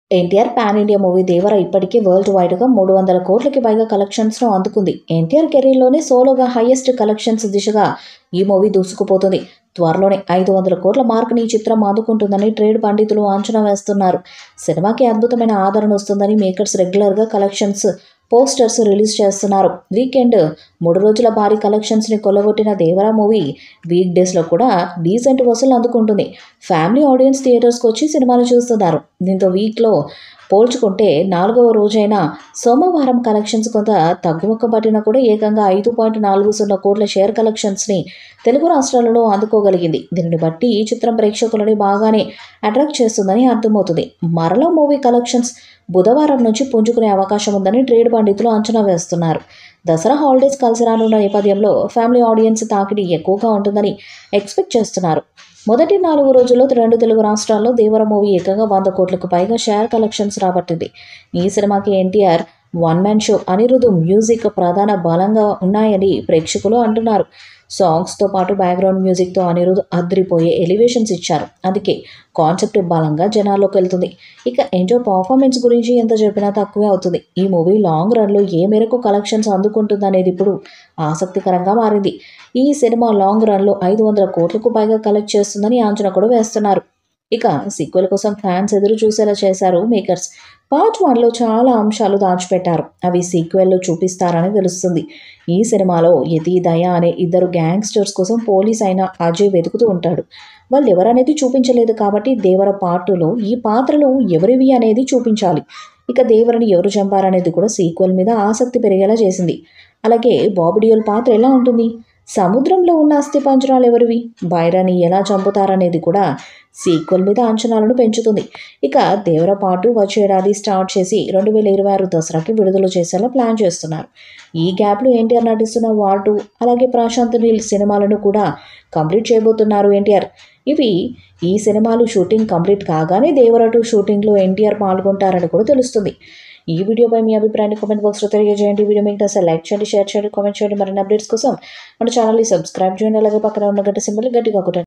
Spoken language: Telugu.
NTR pan India movie Devara ఇప్పటికే వరల్డ్ వైడ్గా మూడు వందల కోట్లకి పైగా కలెక్షన్స్ను అందుకుంది ఎన్టీఆర్ కెరీర్లోనే సోలోగా హైయెస్ట్ కలెక్షన్స్ దిశగా ఈ మూవీ దూసుకుపోతుంది త్వరలోనే ఐదు వందల కోట్ల మార్కుని ఈ చిత్రం అందుకుంటుందని ట్రేడ్ పండితులు అంచనా వేస్తున్నారు సినిమాకి అద్భుతమైన ఆదరణ వస్తుందని మేకర్స్ రెగ్యులర్గా కలెక్షన్స్ పోస్టర్స్ రిలీజ్ చేస్తున్నారు వీకెండ్ మూడు రోజుల భారీ కలెక్షన్స్ని కొల్లగొట్టిన దేవరా మూవీ వీక్ డేస్లో కూడా డీసెంట్ వసూలు అందుకుంటుంది ఫ్యామిలీ ఆడియన్స్ థియేటర్స్కి వచ్చి సినిమాలు చూస్తున్నారు దీంతో వీక్లో పోల్చుకుంటే నాలుగవ రోజైన సోమవారం కలెక్షన్స్ కొంత తగ్గుముఖ పట్టినా కూడా ఏకంగా ఐదు పాయింట్ నాలుగు సున్నా కోట్ల షేర్ కలెక్షన్స్ని తెలుగు రాష్ట్రాలలో అందుకోగలిగింది దీనిని బట్టి ఈ చిత్రం ప్రేక్షకులని బాగానే అట్రాక్ట్ చేస్తుందని అర్థమవుతుంది మరలా మూవీ కలెక్షన్స్ బుధవారం నుంచి పుంజుకునే అవకాశం ఉందని ట్రేడ్ పండితులు అంచనా వేస్తున్నారు దసరా హాలిడేస్ కలిసి రానున్న నేపథ్యంలో ఫ్యామిలీ ఆడియన్స్ తాకిడి ఎక్కువగా ఉంటుందని ఎక్స్పెక్ట్ చేస్తున్నారు మొదటి నాలుగు రోజుల్లో రెండు తెలుగు రాష్ట్రాల్లో దేవర మూవీ ఏకంగా వంద కోట్లకు పైగా షేర్ కలెక్షన్స్ రాబట్టింది ఈ సినిమాకి NTR one man show Anirudh music ప్రధాన బలంగా ఉన్నాయని ప్రేక్షకులు అంటున్నారు సాంగ్స్తో పాటు బ్యాక్గ్రౌండ్ మ్యూజిక్తో అనిరుద్ధ్ అద్రిపోయే ఎలివేషన్స్ ఇచ్చారు అందుకే కాన్సెప్ట్ బలంగా జనాల్లోకి వెళ్తుంది ఇక ఎంజాయ్ పర్ఫార్మెన్స్ గురించి ఎంత చెప్పినా తక్కువే అవుతుంది ఈ మూవీ లాంగ్ రన్లో ఏ మేరకు కలెక్షన్స్ అందుకుంటుందనేది ఇప్పుడు ఆసక్తికరంగా మారింది ఈ సినిమా లాంగ్ రన్లో ఐదు వందల కోట్లకు పైగా కలెక్ట్ చేస్తుందని అంచనా కూడా వేస్తున్నారు ఇక సీక్వెల్ కోసం ఫ్యాన్స్ ఎదురు చూసేలా చేశారు మేకర్స్ పార్ట్ వన్లో చాలా అంశాలు దాచిపెట్టారు అవి సీక్వెల్లో చూపిస్తారని తెలుస్తుంది ఈ సినిమాలో యతి దయ అనే ఇద్దరు గ్యాంగ్స్టర్స్ కోసం పోలీస్ అయిన అజయ్ వెతుకుతూ ఉంటాడు వాళ్ళు ఎవరనేది చూపించలేదు కాబట్టి దేవర పార్టులో ఈ పాత్రలు ఎవరివి అనేది చూపించాలి ఇక దేవరని ఎవరు చంపారనేది కూడా సీక్వెల్ మీద ఆసక్తి పెరిగేలా చేసింది అలాగే బాబిడియోల్ పాత్ర ఎలా ఉంటుంది సముద్రంలో ఉన్న అస్థి పంజరాలు ఎవరివి బైరాని ఎలా చంపుతారనేది కూడా సీక్వెల్ మీద అంచనాలను పెంచుతుంది ఇక దేవర పాటు వచ్చే ఏడాది స్టార్ట్ చేసి రెండు వేల ఇరవై ఆరు దసరాకి విడుదల చేసేలా ప్లాన్ చేస్తున్నారు ఈ గ్యాప్లో ఎన్టీఆర్ నటిస్తున్న వార్ టూ అలాగే ప్రశాంత్ నీల్ సినిమాలను కూడా కంప్లీట్ చేయబోతున్నారు ఎన్టీఆర్ ఇవి ఈ సినిమాలు షూటింగ్ కంప్లీట్ కాగానే దేవర టూ షూటింగ్లో ఎన్టీఆర్ పాల్గొంటారని కూడా తెలుస్తుంది ఈ వీడియోపై మీ అభిప్రాయాన్ని కామెంట్ బాక్స్లో తెలియజేయండి వీడియో మీకు అసలు లైక్ చేయండి షేర్ చేయండి కామెంట్ చేయండి మరిన్ని అప్డేట్స్ కోసం మన ఛానల్ని సబ్స్క్రైబ్ చేయండి అలాగే పక్కన ఉన్న గంట సింబల్ గట్టిగా కొట్టండి